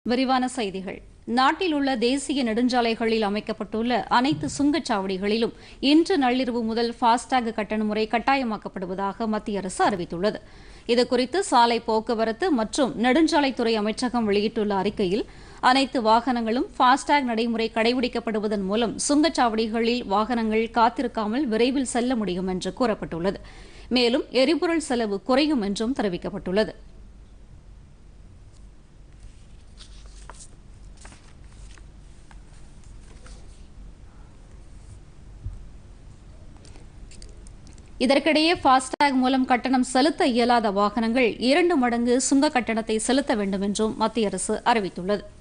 விரிவான செய்திகள் நாட்டில் உள்ள தேசிய நெடுஞ்சாலைகளில் அமைக்கப்பட்டுள்ள அனைத்து சுங்கச்சாவடிகளிலும் இன்று நள்ளிரவு முதல் ஃபாஸ்டாக் கட்டண முறை கட்டாயமாக்கப்படுவதாக மத்திய அரசு அறிவித்துள்ளது இதுகுறித்து சாலை போக்குவரத்து மற்றும் நெடுஞ்சாலைத்துறை அமைச்சகம் வெளியிட்டுள்ள அறிக்கையில் அனைத்து வாகனங்களும் ஃபாஸ்டாக் நடைமுறை கடைபிடிக்கப்படுவதன் மூலம் சுங்கச்சாவடிகளில் வாகனங்கள் காத்திருக்காமல் விரைவில் செல்ல முடியும் என்று கூறப்பட்டுள்ளது மேலும் எரிபொருள் செலவு குறையும் என்றும் தெரிவிக்கப்பட்டுள்ளது இதற்கிடையே ஃபாஸ்டாக் மூலம் கட்டணம் செலுத்த இயலாத வாகனங்கள் இரண்டு மடங்கு சுங்க கட்டணத்தை செலுத்த வேண்டும் என்றும் மத்திய அரசு அறிவித்துள்ளது